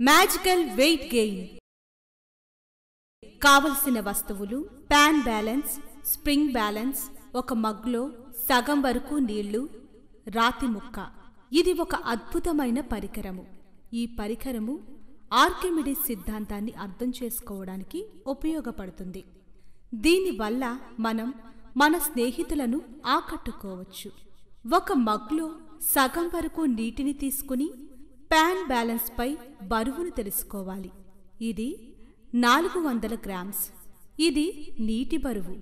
magical weight gain కావలసిన వస్తువులు pan balance spring balance ఒక మగ్లో సగం వరకు నీళ్లు రాతి ముక్క ఇది ఒక అద్భుతమైన పరికరము ఈ పరికరము ఆర్కిమిడిస్ సిద్ధాంతాన్ని అర్థం చేసుకోవడానికి ఉపయోగపడుతుంది దీనివల్ల మనం మన స్నేహితులను ఆకట్టుకోవచ్చు ఒక మగ్లో సగం వరకు నీటిని తీసుకుని ప్యాన్ బ్యాలెన్స్ పై బరువును తెలుసుకోవాలి ఇది నాలుగు వందల గ్రామ్స్ ఇది నీటి బరువు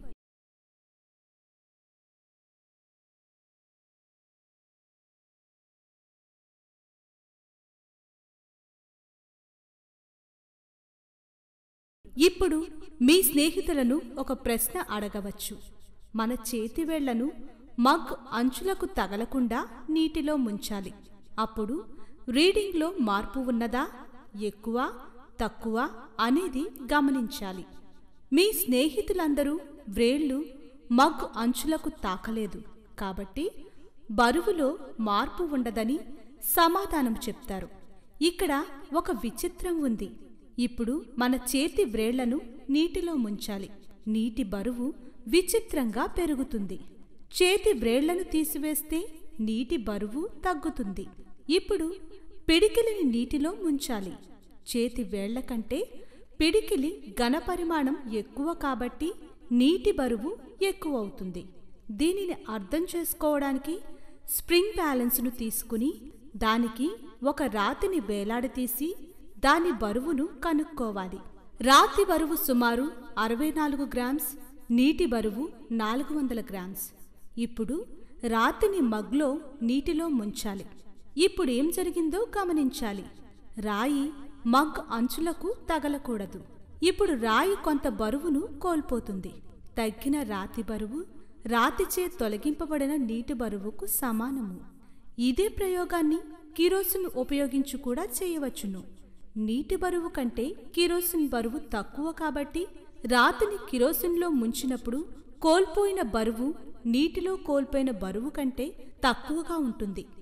ఇప్పుడు మీ స్నేహితులను ఒక ప్రశ్న అడగవచ్చు మన చేతివేళ్లను మగ్ అంచులకు తగలకుండా నీటిలో ముంచాలి అప్పుడు రీడింగ్లో మార్పు ఉన్నదా ఎక్కువ తక్కువ అనేది గమనించాలి మీ స్నేహితులందరూ వ్రేళ్లు మగ్ అంచులకు తాకలేదు కాబట్టి బరువులో మార్పు ఉండదని సమాధానం చెప్తారు ఇక్కడ ఒక విచిత్రం ఉంది ఇప్పుడు మన చేతి వ్రేళ్లను నీటిలో ముంచాలి నీటి బరువు విచిత్రంగా పెరుగుతుంది చేతి వ్రేళ్లను తీసివేస్తే నీటి బరువు తగ్గుతుంది ఇప్పుడు పిడికిలిని నీటిలో ముంచాలి చేతి వేళ్ల కంటే పిడికిలి ఘనపరిమాణం ఎక్కువ కాబట్టి నీటి బరువు ఎక్కువ అవుతుంది దీనిని అర్థం చేసుకోవడానికి స్ప్రింగ్ బ్యాలెన్స్ను తీసుకుని దానికి ఒక రాతిని వేలాడతీసి దాని బరువును కనుక్కోవాలి రాతి బరువు సుమారు అరవై నాలుగు గ్రామ్స్ నీటి బరువు నాలుగు వందల గ్రామ్స్ ఇప్పుడు రాతిని మగ్లో నీటిలో ముంచాలి ఇప్పుడు ఏం జరిగిందో గమనించాలి రాయి మగ్ అంచులకు తగలకూడదు ఇప్పుడు రాయి కొంత బరువును కోల్పోతుంది తగ్గిన రాతి బరువు రాతిచే తొలగింపబడిన నీటి బరువుకు సమానము ఇదే ప్రయోగాన్ని కిరోసిన్ ఉపయోగించి కూడా చేయవచ్చును నీటి బరువు కంటే కిరోసిన్ బరువు తక్కువ కాబట్టి రాతిని కిరోసిన్లో ముంచినప్పుడు కోల్పోయిన బరువు నీటిలో కోల్పోయిన బరువు కంటే తక్కువగా ఉంటుంది